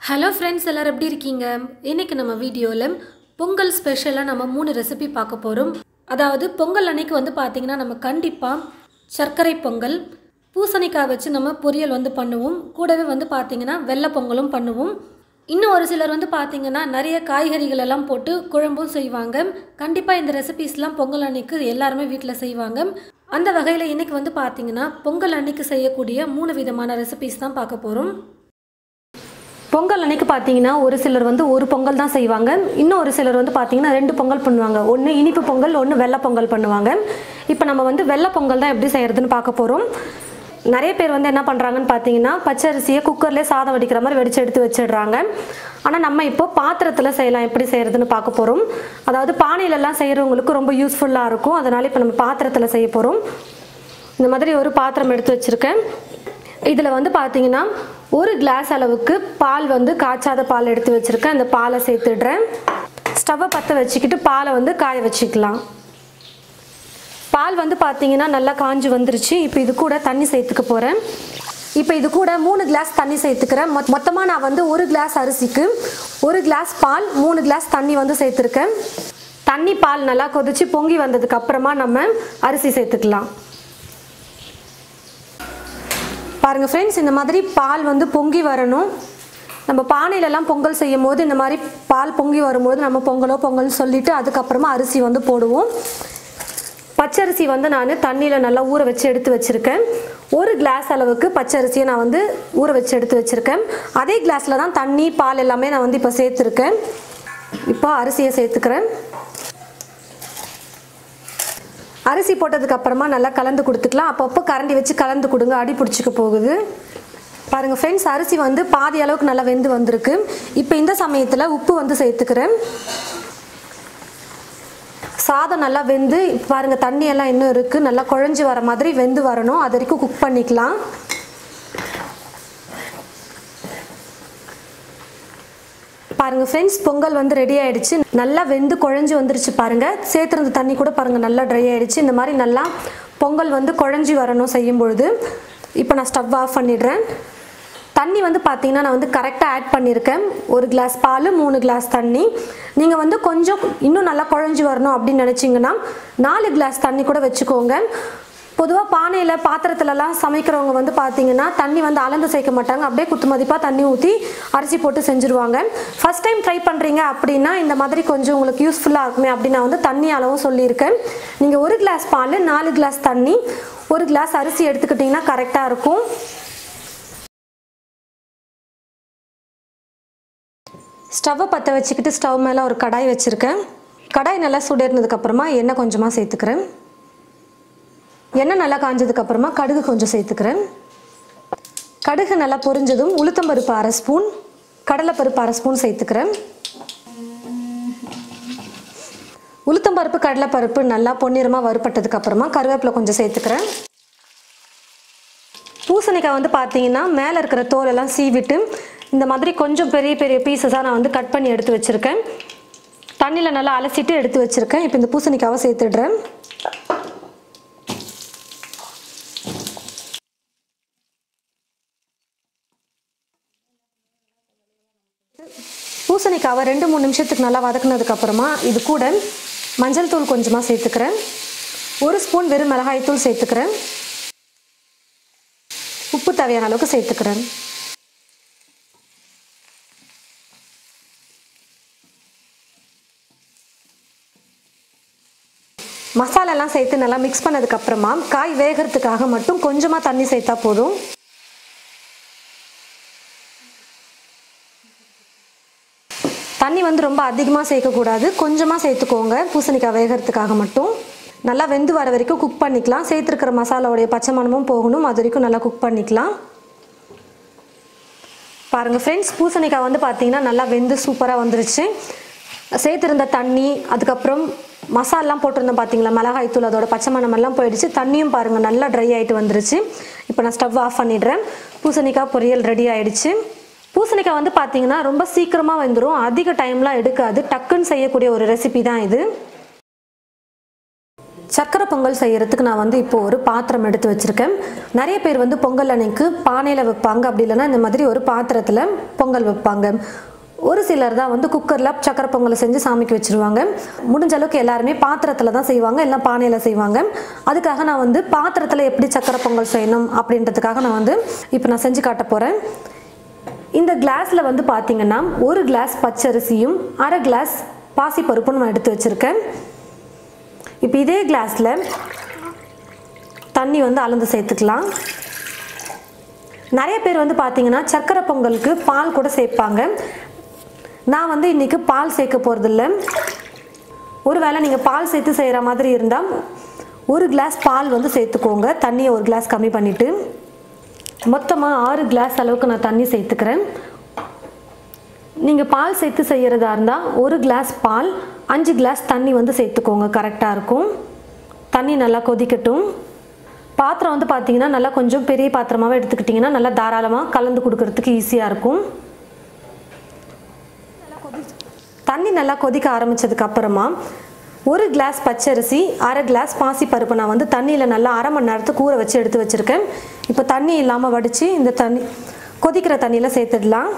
hello friends எல்லோரும் எப்படி இருக்கீங்க இன்னைக்கு நம்ம வீடியோவில் பொங்கல் ஸ்பெஷலாக நம்ம மூணு ரெசிபி பார்க்க போகிறோம் அதாவது பொங்கல் அன்னைக்கு வந்து பார்த்திங்கன்னா நம்ம கண்டிப்பாக சர்க்கரை பொங்கல் பூசணிக்காய் வச்சு நம்ம பொரியல் வந்து பண்ணுவோம் கூடவே வந்து பார்த்திங்கன்னா வெள்ளை பொங்கலும் பண்ணுவோம் இன்னும் ஒரு சிலர் வந்து பார்த்திங்கன்னா நிறைய காய்கறிகள் எல்லாம் போட்டு குழம்பும் செய்வாங்க கண்டிப்பாக இந்த ரெசிபிஸ்லாம் பொங்கல் அன்னைக்கு எல்லாருமே வீட்டில் செய்வாங்க அந்த வகையில் இன்னைக்கு வந்து பார்த்திங்கன்னா பொங்கல் அன்னைக்கு செய்யக்கூடிய மூணு விதமான ரெசிபிஸ் தான் பார்க்க போகிறோம் பொங்கல் அன்னைக்கு பார்த்தீங்கன்னா ஒரு சிலர் வந்து ஒரு பொங்கல் தான் செய்வாங்க இன்னும் ஒரு சிலர் வந்து பார்த்தீங்கன்னா ரெண்டு பொங்கல் பண்ணுவாங்க ஒன்று இனிப்பு பொங்கல் ஒன்று வெள்ளை பொங்கல் பண்ணுவாங்க இப்போ நம்ம வந்து வெள்ளை பொங்கல் தான் எப்படி செய்யறதுன்னு பார்க்க போகிறோம் நிறைய பேர் வந்து என்ன பண்ணுறாங்கன்னு பார்த்தீங்கன்னா பச்சரிசியை குக்கர்லேயே சாதம் வடிக்கிற மாதிரி வெடிச்சு எடுத்து வச்சிடுறாங்க ஆனால் நம்ம இப்போ பாத்திரத்தில் செய்யலாம் எப்படி செய்யறதுன்னு பார்க்க போகிறோம் அதாவது பானையிலலாம் செய்கிறவங்களுக்கு ரொம்ப யூஸ்ஃபுல்லாக இருக்கும் அதனால் இப்போ நம்ம பாத்திரத்தில் செய்ய போகிறோம் இந்த மாதிரி ஒரு பாத்திரம் எடுத்து வச்சுருக்கேன் இதில் வந்து பார்த்தீங்கன்னா ஒரு கிளாஸ் அளவுக்கு பால் வந்து காய்ச்சாத பால் எடுத்து வச்சுருக்கேன் அந்த பாலை சேர்த்துடுறேன் ஸ்டவ்வை பற்ற வச்சுக்கிட்டு பாலை வந்து காய வச்சுக்கலாம் பால் வந்து பார்த்தீங்கன்னா நல்லா காஞ்சு வந்துருச்சு இப்போ இது கூட தண்ணி சேர்த்துக்க போகிறேன் இப்போ இது கூட மூணு கிளாஸ் தண்ணி சேர்த்துக்கிறேன் மொத் மொத்தமாக நான் வந்து ஒரு கிளாஸ் அரிசிக்கு ஒரு கிளாஸ் பால் மூணு கிளாஸ் தண்ணி வந்து சேர்த்துருக்கேன் தண்ணி பால் நல்லா கொதிச்சு பொங்கி வந்ததுக்கு அப்புறமா நம்ம அரிசி சேர்த்துக்கலாம் பாருங்கள் ஃப்ரெண்ட்ஸ் இந்த மாதிரி பால் வந்து பொங்கி வரணும் நம்ம பானையிலலாம் பொங்கல் செய்யும் போது இந்த மாதிரி பால் பொங்கி வரும்போது நம்ம பொங்கலோ பொங்கல் சொல்லிவிட்டு அதுக்கப்புறமா அரிசி வந்து போடுவோம் பச்சரிசி வந்து நான் தண்ணியில் நல்லா ஊற வச்சு எடுத்து வச்சுருக்கேன் ஒரு கிளாஸ் அளவுக்கு பச்சரிசியை நான் வந்து ஊற வச்சு எடுத்து வச்சுருக்கேன் அதே கிளாஸில் தான் தண்ணி பால் எல்லாமே நான் வந்து இப்போ சேர்த்துருக்கேன் இப்போ அரிசியை சேர்த்துக்கிறேன் அரிசி போட்டதுக்கு அப்புறமா நல்லா கலந்து கொடுத்துக்கலாம் அப்பப்போ கரண்டி வச்சு கலந்து கொடுங்க அடி பிடிச்சிக்க போகுது பாருங்கள் ஃப்ரெண்ட்ஸ் அரிசி வந்து பாதி அளவுக்கு நல்லா வெந்து வந்திருக்கு இப்போ இந்த சமயத்தில் உப்பு வந்து சேர்த்துக்கிறேன் சாதம் நல்லா வெந்து பாருங்கள் தண்ணி எல்லாம் இன்னும் இருக்குது நல்லா குழஞ்சி வர மாதிரி வெந்து வரணும் அது வரைக்கும் குக் பண்ணிக்கலாம் பாருங்கள் ஃப்ரெண்ட்ஸ் பொங்கல் வந்து ரெடி ஆயிடுச்சு நல்லா வெந்து குழஞ்சி வந்துருச்சு பாருங்கள் சேர்த்துருந்த தண்ணி கூட பாருங்கள் நல்லா ட்ரை ஆயிடுச்சு இந்த மாதிரி நல்லா பொங்கல் வந்து குழஞ்சி வரணும் செய்யும் பொழுது இப்போ நான் ஸ்டவ் ஆஃப் பண்ணிடுறேன் தண்ணி வந்து பார்த்தீங்கன்னா நான் வந்து கரெக்டாக ஆட் பண்ணியிருக்கேன் ஒரு கிளாஸ் பால் மூணு கிளாஸ் தண்ணி நீங்கள் வந்து கொஞ்சம் இன்னும் நல்லா குழஞ்சி வரணும் அப்படின்னு நினச்சிங்கன்னா நாலு கிளாஸ் தண்ணி கூட வச்சுக்கோங்க பொதுவாக பானையில் பாத்திரத்துலலாம் சமைக்கிறவங்க வந்து பார்த்தீங்கன்னா தண்ணி வந்து அளந்து சேர்க்க மாட்டாங்க அப்படியே குத்து மதிப்பாக தண்ணி ஊற்றி அரிசி போட்டு செஞ்சுருவாங்க ஃபஸ்ட் டைம் ட்ரை பண்ணுறீங்க அப்படின்னா இந்த மாதிரி கொஞ்சம் உங்களுக்கு யூஸ்ஃபுல்லாக இருக்குமே அப்படின்னு நான் வந்து தண்ணி அளவும் சொல்லியிருக்கேன் நீங்கள் ஒரு கிளாஸ் பால் நாலு கிளாஸ் தண்ணி ஒரு கிளாஸ் அரிசி எடுத்துக்கிட்டிங்கன்னா கரெக்டாக இருக்கும் ஸ்டவ்வை பற்ற வச்சுக்கிட்டு ஸ்டவ் மேலே ஒரு கடாய் வச்சுருக்கேன் கடாய் நல்லா சுடர்னதுக்கப்புறமா எண்ணெய் கொஞ்சமாக சேர்த்துக்கிறேன் எண்ணெய் நல்லா காஞ்சதுக்கப்புறமா கடுகு கொஞ்சம் சேர்த்துக்கிறேன் கடுகு நல்லா பொரிஞ்சதும் உளுத்தம்பருப்பு அரை ஸ்பூன் கடலைப்பருப்பு அரை ஸ்பூன் சேர்த்துக்கிறேன் உளுத்தம்பருப்பு கடலைப்பருப்பு நல்லா பொன்னிறமாக வறுப்பட்டதுக்கு அப்புறமா கருவேப்பிலை கொஞ்சம் சேர்த்துக்கிறேன் பூசணிக்காய் வந்து பார்த்தீங்கன்னா மேலே இருக்கிற தோலெல்லாம் சீவிட்டு இந்த மாதிரி கொஞ்சம் பெரிய பெரிய பீசஸாக நான் வந்து கட் பண்ணி எடுத்து வச்சுருக்கேன் தண்ணியில் நல்லா அலசிட்டு எடுத்து வச்சுருக்கேன் இப்போ இந்த பூசணிக்காவை சேர்த்துடுறேன் பூசணிக்காவை ரெண்டு மூணு நிமிஷத்துக்கு நல்லா வதக்குனதுக்கு அப்புறமா இது கூட மஞ்சள் தூள் கொஞ்சமாக சேர்த்துக்கிறேன் ஒரு ஸ்பூன் வெறும் மிளகாய் தூள் சேர்த்துக்கிறேன் உப்பு தேவையான அளவுக்கு சேர்த்துக்கிறேன் மசாலாலாம் சேர்த்து நல்லா மிக்ஸ் பண்ணதுக்கப்புறமா காய் வேகிறதுக்காக மட்டும் கொஞ்சமாக தண்ணி சேர்த்தா போதும் தண்ணி வந்து ரொம்ப அதிகமாக சேர்க்கக்கூடாது கொஞ்சமாக சேர்த்துக்கோங்க பூசணிக்காய் வேகிறதுக்காக மட்டும் நல்லா வெந்து வர வரைக்கும் குக் பண்ணிக்கலாம் சேர்த்துருக்கிற மசாலாவுடைய பச்சை மணமும் போகணும் அது வரைக்கும் நல்லா குக் பண்ணிக்கலாம் பாருங்கள் ஃப்ரெண்ட்ஸ் பூசணிக்காய் வந்து பார்த்தீங்கன்னா நல்லா வெந்து சூப்பராக வந்துருச்சு சேர்த்துருந்த தண்ணி அதுக்கப்புறம் மசாலாம் போட்டிருந்தோம் பார்த்தீங்களா மிளகாய் தூள் அதோட பச்சை மணமெல்லாம் போயிடுச்சு தண்ணியும் பாருங்கள் நல்லா ட்ரை ஆகிட்டு வந்துருச்சு இப்போ நான் ஸ்டவ் ஆஃப் பண்ணிடுறேன் பூசணிக்காய் பொரியல் ரெடி ஆயிடுச்சு பூசணிக்காய் வந்து பார்த்தீங்கன்னா ரொம்ப சீக்கிரமாக வந்துடும் அதிக டைம்லாம் எடுக்காது டக்குன்னு செய்யக்கூடிய ஒரு ரெசிபி தான் இது சர்க்கரை பொங்கல் செய்யறதுக்கு நான் வந்து இப்போ ஒரு பாத்திரம் எடுத்து வச்சிருக்கேன் நிறைய பேர் வந்து பொங்கல் அன்னைக்கு பானையில் வைப்பாங்க அப்படி இல்லைன்னா இந்த மாதிரி ஒரு பாத்திரத்தில் பொங்கல் வைப்பாங்க ஒரு சிலர் தான் வந்து குக்கரில் சக்கரை பொங்கலை செஞ்சு சாமிக்கு வச்சுருவாங்க முடிஞ்ச அளவுக்கு எல்லாருமே பாத்திரத்தில் தான் செய்வாங்க இல்லை பானையில் செய்வாங்க அதுக்காக நான் வந்து பாத்திரத்தில் எப்படி சக்கரை பொங்கல் செய்யணும் அப்படின்றதுக்காக நான் வந்து இப்போ நான் செஞ்சு காட்ட போகிறேன் இந்த கிளாஸில் வந்து பார்த்தீங்கன்னா ஒரு கிளாஸ் பச்சரிசியும் அரை கிளாஸ் பாசிப்பருப்பும் நான் எடுத்து வச்சுருக்கேன் இப்போ இதே கிளாஸில் தண்ணி வந்து அளந்து சேர்த்துக்கலாம் நிறைய பேர் வந்து பார்த்தீங்கன்னா சர்க்கரை பொங்கலுக்கு பால் கூட சேர்ப்பாங்க நான் வந்து இன்றைக்கி பால் சேர்க்க போகிறதில்ல ஒருவேளை நீங்கள் பால் சேர்த்து செய்கிற மாதிரி இருந்தால் ஒரு கிளாஸ் பால் வந்து சேர்த்துக்கோங்க தண்ணியை ஒரு கிளாஸ் கம்மி பண்ணிவிட்டு மொத்தமாக ஆறு கிளாஸ் அளவுக்கு நான் தண்ணி சேர்த்துக்கிறேன் நீங்கள் பால் சேர்த்து செய்கிறதா இருந்தால் ஒரு கிளாஸ் பால் அஞ்சு கிளாஸ் தண்ணி வந்து சேர்த்துக்கோங்க கரெக்டாக இருக்கும் தண்ணி நல்லா கொதிக்கட்டும் பாத்திரம் வந்து பார்த்தீங்கன்னா நல்லா கொஞ்சம் பெரிய பாத்திரமாகவே எடுத்துக்கிட்டிங்கன்னா நல்லா தாராளமாக கலந்து கொடுக்கறதுக்கு ஈஸியாக இருக்கும் தண்ணி நல்லா கொதிக்க ஆரம்பித்ததுக்கு அப்புறமா ஒரு கிளாஸ் பச்சரிசி அரை கிளாஸ் பாசிப்பருப்பு நான் வந்து தண்ணியில் நல்லா அரை மணி நேரத்துக்கு ஊற வச்சு எடுத்து வச்சுருக்கேன் இப்போ தண்ணி இல்லாமல் வடித்து இந்த தண்ணி கொதிக்கிற தண்ணியில் சேர்த்துடலாம்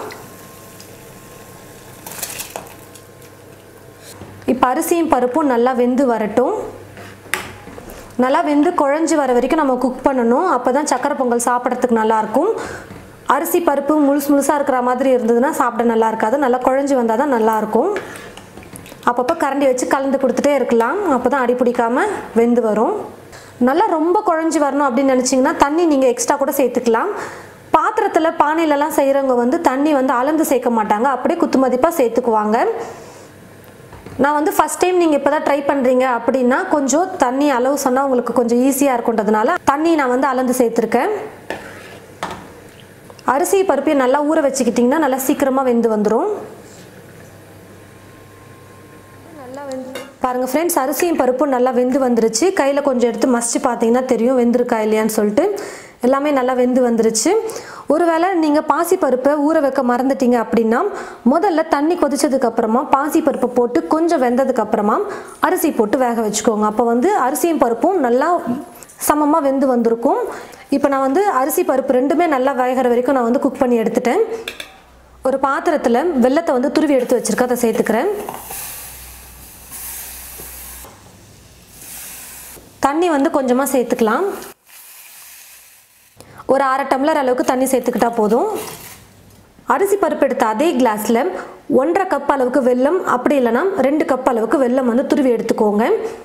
இப்போ அரிசியும் பருப்பும் நல்லா வெந்து வரட்டும் நல்லா வெந்து குழஞ்சி வர வரைக்கும் நம்ம குக் பண்ணணும் அப்போ தான் சக்கரை பொங்கல் சாப்பிட்றதுக்கு நல்லாயிருக்கும் அரிசி பருப்பு முழுசு முழுசாக இருக்கிற மாதிரி இருந்ததுன்னா சாப்பிட நல்லா இருக்காது நல்லா குழஞ்சி வந்தால் தான் நல்லாயிருக்கும் அப்பப்போ கரண்டி வச்சு கலந்து கொடுத்துட்டே இருக்கலாம் அப்போ தான் அடி பிடிக்காமல் வெந்து வரும் நல்லா ரொம்ப குழஞ்சி வரணும் அப்படின்னு நினச்சிங்கன்னா தண்ணி நீங்கள் எக்ஸ்ட்ரா கூட சேர்த்துக்கலாம் பாத்திரத்தில் பானையிலலாம் செய்கிறவங்க வந்து தண்ணி வந்து அளந்து சேர்க்க மாட்டாங்க அப்படியே குத்து மதிப்பாக சேர்த்துக்குவாங்க நான் வந்து ஃபஸ்ட் டைம் நீங்கள் இப்போ தான் ட்ரை பண்ணுறீங்க அப்படின்னா கொஞ்சம் தண்ணி அளவு சொன்னால் உங்களுக்கு கொஞ்சம் ஈஸியாக இருக்குன்றதுனால தண்ணி நான் வந்து அளந்து சேர்த்துருக்கேன் அரிசி பருப்பையும் நல்லா ஊற வச்சுக்கிட்டிங்கன்னா நல்லா சீக்கிரமாக வெந்து வந்துடும் நல்லா வெந்து பாருங்கள் ஃப்ரெண்ட்ஸ் அரிசியும் பருப்பும் நல்லா வெந்து வந்துருச்சு கையில் கொஞ்சம் எடுத்து மசிச்சு பார்த்தீங்கன்னா தெரியும் வெந்திருக்கா இல்லையான்னு சொல்லிட்டு எல்லாமே நல்லா வெந்து வந்துருச்சு ஒருவேளை நீங்கள் பாசிப்பருப்பை ஊற வைக்க மறந்துட்டீங்க அப்படின்னா முதல்ல தண்ணி கொதிச்சதுக்கு அப்புறமா பாசிப்பருப்பை போட்டு கொஞ்சம் வெந்ததுக்கு அப்புறமா அரிசி போட்டு வேக வச்சுக்கோங்க அப்போ வந்து அரிசியும் பருப்பும் நல்லா சமமாக வெந்து வந்திருக்கும் இப்போ நான் வந்து அரிசி பருப்பு ரெண்டுமே நல்லா வேகிற வரைக்கும் நான் வந்து குக் பண்ணி எடுத்துட்டேன் ஒரு பாத்திரத்தில் வெள்ளத்தை வந்து துருவி எடுத்து வச்சுருக்கேன் அதை சேர்த்துக்கிறேன் தண்ணி வந்து கொஞ்சமாக சேர்த்துக்கலாம் ஒரு அரை டம்ளர் அளவுக்கு தண்ணி சேர்த்துக்கிட்டா போதும் அரிசி பருப்பு எடுத்த அதே கிளாஸில் ஒன்றரை கப் அளவுக்கு வெல்லம் அப்படி இல்லைன்னா ரெண்டு கப் அளவுக்கு வெல்லம் வந்து துருவி எடுத்துக்கோங்க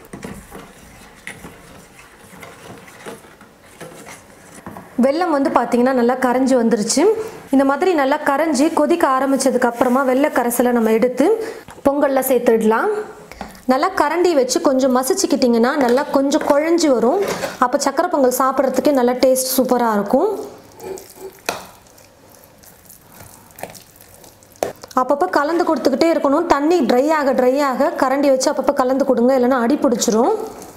வெல்லம் வந்து பார்த்தீங்கன்னா நல்லா கரைஞ்சி வந்துருச்சு இந்த மாதிரி நல்லா கரைஞ்சி கொதிக்க ஆரம்பித்ததுக்கு அப்புறமா வெள்ளை கரைசலை நம்ம எடுத்து பொங்கலில் சேர்த்துடலாம் நல்லா கரண்டி வச்சு கொஞ்சம் மசிச்சுக்கிட்டிங்கன்னா நல்லா கொஞ்சம் குழஞ்சி வரும் அப்போ சக்கரை பொங்கல் சாப்பிட்றதுக்கே நல்லா டேஸ்ட் சூப்பராக இருக்கும் அப்பப்போ கலந்து கொடுத்துக்கிட்டே இருக்கணும் தண்ணி ட்ரை ஆக ட்ரை ஆக கரண்டி வச்சு அப்பப்போ கலந்து கொடுங்க இல்லைன்னா அடி பிடிச்சிரும்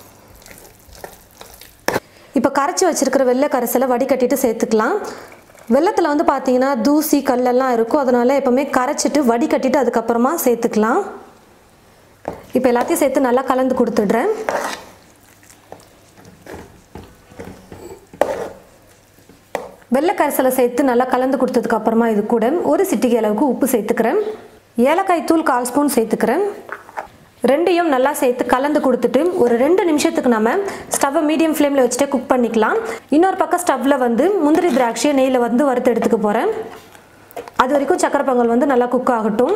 இப்போ கரைச்சி வச்சிருக்கிற வெள்ளை கரைசலை வடிகட்டிட்டு சேர்த்துக்கலாம் வெள்ளத்தில் வந்து பார்த்தீங்கன்னா தூசி கல்லெல்லாம் இருக்கும் அதனால் எப்போவுமே கரைச்சிட்டு வடிகட்டிட்டு அதுக்கப்புறமா சேர்த்துக்கலாம் இப்போ எல்லாத்தையும் சேர்த்து நல்லா கலந்து கொடுத்துடுறேன் வெள்ளை கரைசலை சேர்த்து நல்லா கலந்து கொடுத்ததுக்கு அப்புறமா இது கூட ஒரு சிட்டிகை அளவுக்கு உப்பு சேர்த்துக்கிறேன் ஏலக்காய் தூள் கால் ஸ்பூன் சேர்த்துக்கிறேன் ரெண்டையும் நல்லா சேர்த்து கலந்து கொடுத்துட்டு ஒரு ரெண்டு நிமிஷத்துக்கு நம்ம ஸ்டவ்வை மீடியம் ஃப்ளேமில் வச்சுட்டு குக் பண்ணிக்கலாம் இன்னொரு பக்கம் ஸ்டவ்வில் வந்து முந்திரி திராட்சையை நெய்யில் வந்து வறுத்து எடுத்துக்க போகிறேன் அது வரைக்கும் சக்கரை பொங்கல் வந்து நல்லா குக் ஆகட்டும்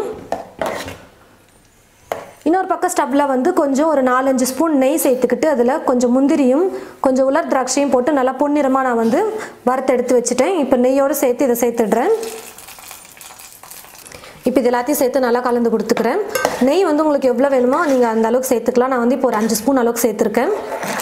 இன்னொரு பக்கம் ஸ்டவ்வில் வந்து கொஞ்சம் ஒரு நாலஞ்சு ஸ்பூன் நெய் சேர்த்துக்கிட்டு அதில் கொஞ்சம் முந்திரியும் கொஞ்சம் உலர் திராட்சையும் போட்டு நல்லா பொன்னிறமாக நான் வந்து வறுத்து எடுத்து வச்சுட்டேன் இப்போ நெய்யோடு சேர்த்து இதை சேர்த்துடுறேன் இப்போ இது எல்லாத்தையும் சேர்த்து நல்லா கலந்து கொடுத்துக்கிறேன் நெய் வந்து உங்களுக்கு எவ்வளோ வேணுமோ நீங்கள் அந்த அளவுக்கு சேர்த்துக்கலாம் நான் வந்து இப்போ ஒரு அஞ்சு ஸ்பூன் அளவுக்கு சேர்த்துருக்கேன்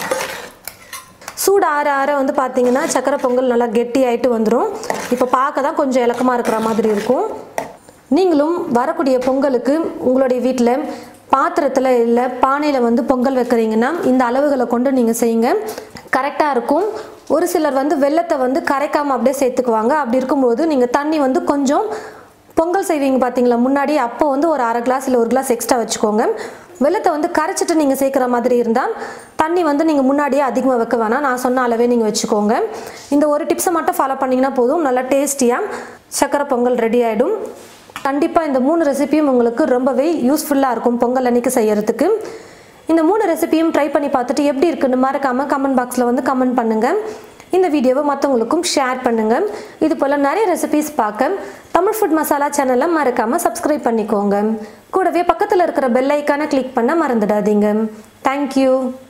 சூடு ஆற ஆற வந்து பார்த்தீங்கன்னா சக்கரை பொங்கல் நல்லா கெட்டி ஆகிட்டு வந்துடும் இப்போ பார்க்க தான் கொஞ்சம் இலக்கமாக இருக்கிற மாதிரி இருக்கும் நீங்களும் வரக்கூடிய பொங்கலுக்கு உங்களுடைய வீட்டில் பாத்திரத்தில் இல்லை பானையில் வந்து பொங்கல் வைக்கிறீங்கன்னா இந்த அளவுகளை கொண்டு நீங்கள் செய்யுங்க கரெக்டாக இருக்கும் ஒரு சிலர் வந்து வெள்ளத்தை வந்து கரைக்காமல் அப்படியே சேர்த்துக்குவாங்க அப்படி இருக்கும்போது நீங்கள் தண்ணி வந்து கொஞ்சம் பொங்கல் செய்வீங்க பார்த்தீங்களா முன்னாடி அப்போ வந்து ஒரு அரை கிளாஸ் இல்லை ஒரு கிளாஸ் எக்ஸ்ட்ரா வச்சுக்கோங்க வெள்ளத்தை வந்து கரைச்சிட்டு நீங்கள் சேர்க்குற மாதிரி இருந்தால் தண்ணி தண்ணி வந்து நீங்கள் முன்னாடியே அதிகமாக வைக்க வேணாம் நான் சொன்ன அளவே நீங்கள் வச்சுக்கோங்க இந்த ஒரு டிப்ஸை மட்டும் ஃபாலோ பண்ணிங்கன்னா போதும் நல்லா டேஸ்டியாக சக்கரை பொங்கல் ரெடி ஆகிடும் கண்டிப்பாக இந்த மூணு ரெசிபியும் உங்களுக்கு ரொம்பவே யூஸ்ஃபுல்லாக இருக்கும் பொங்கல் அன்னைக்கு செய்யறதுக்கு இந்த மூணு ரெசிபியும் ட்ரை பண்ணி பார்த்துட்டு எப்படி இருக்குன்னு மறக்காமல் கமெண்ட் பாக்ஸில் வந்து கமெண்ட் பண்ணுங்கள் இந்த வீடியோவை மற்றவங்களுக்கும் ஷேர் பண்ணுங்கள் இது போல் நிறைய ரெசிபிஸ் பார்க்க தமிழ் ஃபுட் மசாலா சேனலை மறக்காமல் சப்ஸ்கிரைப் பண்ணிக்கோங்க கூடவே பக்கத்தில் இருக்கிற பெல் ஐக்கானை கிளிக் பண்ண மறந்துடாதீங்க தேங்க்யூ